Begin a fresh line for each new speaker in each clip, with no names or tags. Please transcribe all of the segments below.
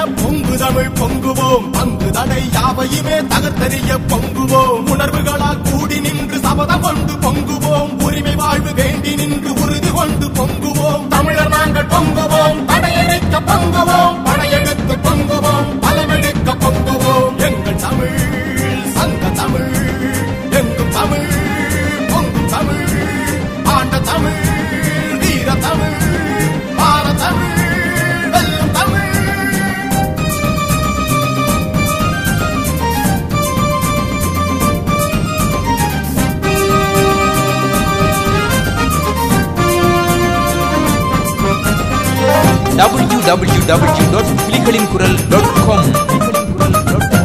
பொங்கு தமிழ் பொங்குவோம் பங்கு தடை யாவையுமே தகர்த்தெறிய பொங்குவோம் உணர்வுகளால் கூடி நின்று சபதம் கொண்டு பொங்குவோம் உரிமை வாழ்வு வேண்டி நின்று உறுதி கொண்டு பொங்குவோம் தமிழர் நாங்கள் பொங்குவோம் படையெடுக்க பொங்குவோம் படையெடுத்து பொங்குவோம் பலமெடுக்க பொங்குவோம் எங்கள் தமிழ் சங்க தமிழ் எங்கும் தமிழ் பொங்கும் தமிழ் ஆண்ட தமிழ் வீர தமிழ் பார தமிழ் வெல்லும் தமிழ்
www.புலிகளின்குரல்.com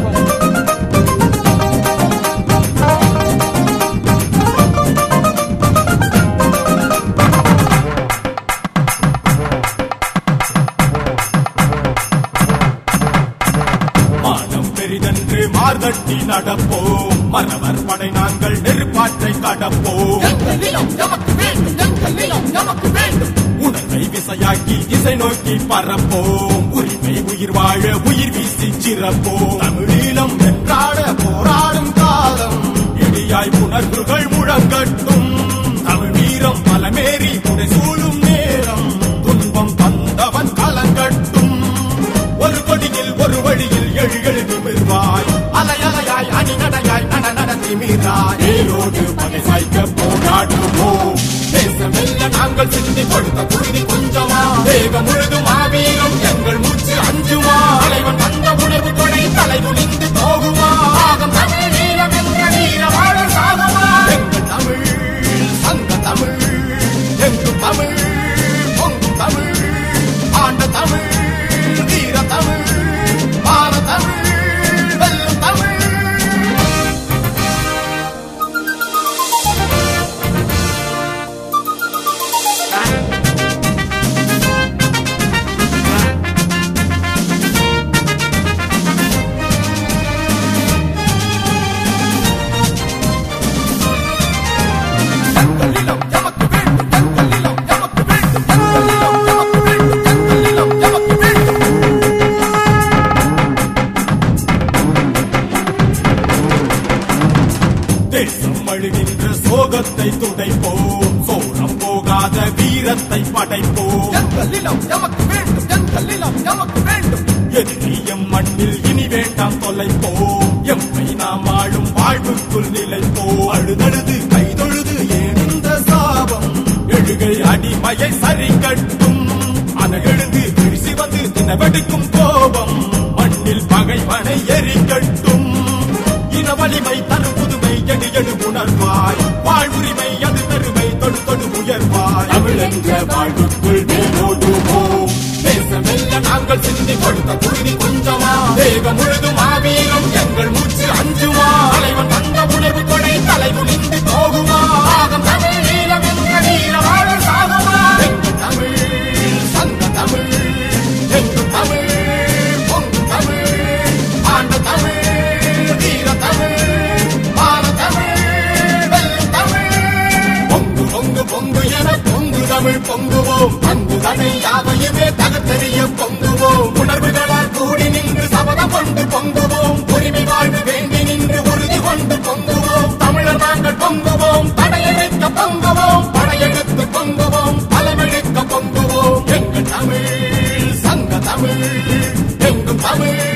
மானம் பெரிதென்று மார்தட்டி நடப்போம் மறவர் படை நாங்கள் நெருப்பாற்றை கடப்போம் உணர்வை விசையாக்கி திசை நோக்கி பறப்போம் உரிமை உயிர் வாழ உயிர் வீசி சிறப்போம் தமிழீழம் வென்றாட போராடும் காலம் எடியாய் உணர்வுகள் முழங்கட்டும் தமிழ் வீரம் பலமேறி புடை சூழும் நேரம் துன்பம் தந்தவன் கலங்கட்டும் ஒரு கொடியில் ஒரு வழியில் எழு எழு நிமிர்வாய் அலையலையாய் அணிநடையாய் நட நட திமிராய் ஏரோடு பகை சாய்க்க போராடுவோம் தேசமெல்ல நாங்கள் சிந்தி கொடுத்த குருதி கொஞ்சமா தேகம் முழுதும் மாவீரம் எங்கள் மூச்சு அஞ்சுமா தலைவன் வந்த உணர்வு கொடை தலை குனிந்து போகுமா ஆகம் தமிழ் வீரம் என்ற வீர வாழ சாகுமா எங்கள் தமிழ் சங்க தமிழ் எங்கும் தமிழ் பொங்கும் தமிழ் ஆண்ட தமிழ் வீர தமிழ் பார தமிழ் வெல்லும் தமிழ் தங்களிடம் எமக்கு வேண்டும் தங்களிடம் எமக்கு வேண்டும் தங்களிடம் எமக்கு வேண்டும் தங்களிடம் எமக்கு வேண்டும் தேசம் அழுகின்ற சோகத்தை துடைப்போம் சோரம் போகாத வீரத்தை படைப்போம் எங்களிடம் எமக்கு வேண்டும் எங்களிடம் எமக்கு வேண்டும் எதிரியம் மண்ணில் இனி வேண்டாம் தொலைப்போம் எம்மை நாம் ஆளும் வாழ்வுக்குள் நிலைப்போம் அழுதழுது கைதொழுது ஏன் இந்த சாபம் எழுகை அடிமையை சரி கட்டும் அனகெழுந்து விரிசி வந்து தினவெடுக்கும் கோபம் மண்ணில் பகைவனை எரிக்கட்டும் இன வலிமை தரும் புதுமை எடு எடு உணர்வாய் வாழ்வுரிமை அது பெருமை தொடு தொடு உயர்வாய் தமிழ் என்ற வாழ்வுக்குள் மேலோடுவோம் தேசமெல்ல நாங்கள் சிந்தி கொடுத்த குருதி கொஞ்சமா தேகம் முழுதும் மாவீரம் எங்கள் மூச்சு அஞ்சுமா தலைவன் வந்த உணர்வு கொடை தலை குனிந்து போகுமா ஆகம் தமிழ் வீரம் என்ற வீர வாழ சாகுமா எங்கள் தமிழ் சங்க தமிழ் எங்கும் தமிழ் பொங்கும் தமிழ் ஆண்ட தமிழ் வீர தமிழ் பார தமிழ் வெல்லும் தமிழ் பொங்கு பொங்கு பொங்கு என பொங்கு தமிழ் பொங்குவோம் பங்கு தடை யாவையுமே தகத்தெறிய பொங்குவோம் உணர்வுகளால் கூடி நின்று சபதம் கொண்டு பொங்குவோம் உரிமை வாழ்வு வேண்டி நின்று உறுதி கொண்டு பொங்குவோம் தமிழர் நாங்கள் பொங்குவோம் தடையெடுக்க பொங்குவோம் படையெடுத்து பொங்குவோம் பலமெடுக்க பொங்குவோம் எங்கள் தமிழ் சங்க தமிழ் எங்கும் தமிழ்